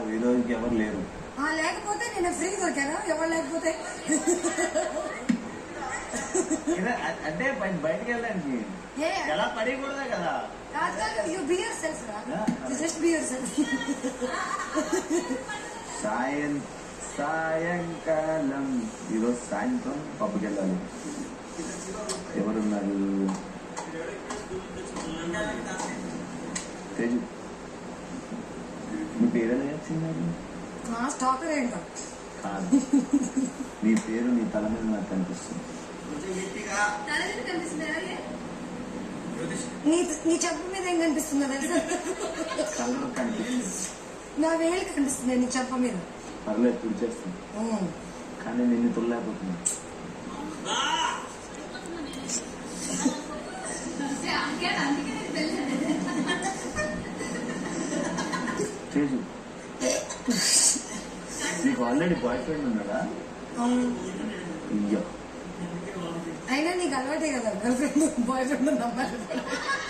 ఈ రోజుకి ఎవరు లేరు ఆ, లేకపోతే నేను ఫ్రీ దొరికాను ఎవరు లేకపోతే ఇలా అ- అంటే బయ- బయటికి వెళ్ళడానికి ఏ ఎలా పడకూడదే కదా కాదు కాదు యూ బీ యువర్ సెల్ఫ్ రా you just be yourself సాయం సాయంకాలం ఈరోజు సాయంత్రం పబ్బుకి వెళ్ళాలి ఎవరున్నారు తేజు మీ పేరు వచ్చిందండి నా స్టాకర్ ఏంటో కాదు నీ పేరు నీ తల మీద నాకు కనిపిస్తుంది నీ నీ చెప్పు మీద ఏం కనిపిస్తుందో తెలుసా కలర్ కనిపిస్తుంది నా వేలు కనిపిస్తుంది నీ చెప్ప మీద పర్లేదు తుడిచేస్తుంది ఉమ్. కానీ నిన్ను తుడలేకపోతున్నా తేజు నీకు ఆల్రెడీ బాయ్ ఫ్రెండ్ ఉన్నాడా అవును. అయ్యో అయినా నీకు అలవాటే కదా గర్ల్ ఫ్రెండ్ బాయ్ ఫ్రెండ్ ఉన్న అమ్మాయిలు కూడా.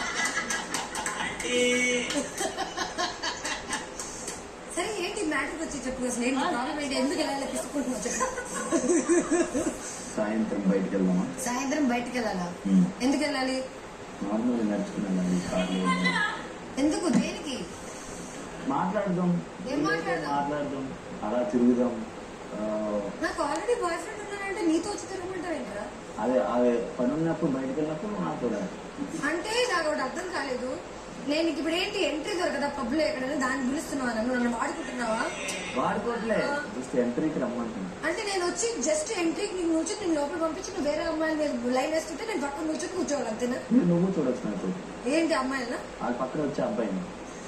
సరే ఏంటి మ్యాటర్కి వచ్చి చెప్పు అసలు ఏంటి ప్రాబ్లం ఏంటి ఎందుకు ఎలా తీసుకుంటున్నావు చెప్పు సాయంత్రం బయటికి వెళ్దామా సాయంత్రం బయటికి వెళ్ళాలా ఉమ్. ఎందుకు వెళ్ళాలి నార్మల్గా నడుచుకుని వెళ్ళాలి కార్లో ఎందుకు దేనికి మాట్లాడదాం ఏం మాట్లాడదాం? మాట్లాడదాం అలా తిరుగుదాం ఆ, నాకు ఆల్రెడీ బాయ్ ఫ్రెండ్ ఉన్నానంటే నీతో వచ్చి తిరగమంటావు ఏంటరా అదే అదే పని ఉన్నప్పుడు బయటికి వెళ్ళినప్పుడు మాట్లాడాలి అంటే నాకు ఒకటి అర్థం కాలేదు నేను ఇప్పుడు ఏంటి ఎంట్రీ దొరకదా పబ్ లో ఎక్కడైనా దాన్ని పిలుస్తున్నావా నన్ను నన్ను వాడుకుంటున్నావా వాడుకోవట్లే జస్ట్ ఎంట్రీకి రమ్మంటున్నా అంటే నేను వచ్చి జస్ట్ ఎంట్రీకి నేను కూర్చొని నేను లోపల పంపించి నువ్వు వేరే అమ్మాయిని మీద లైన్ వేస్తుంటే నేను పక్కన కూర్చొని కూర్చోవాలి అంతేనా మీరు నువ్వు చూడొచ్చు నాతో ఏంటి అమ్మాయినా వాళ్ళ పక్కన వచ్చే అబ్బాయిని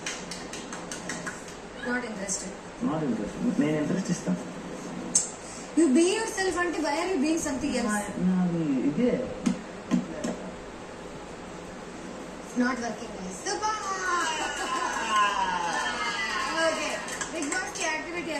నాట్ ఇంట్రెస్టెడ్ నాట్ ఇంట్రెస్ట్ నేను ఇంట్రెస్ట్ ఇస్తాను యూ బీ యువర్ సెల్ఫ్ అంటే why are you being something else నా- నాది ఇదే నాట్ వర్కింగ్ సో బాయ్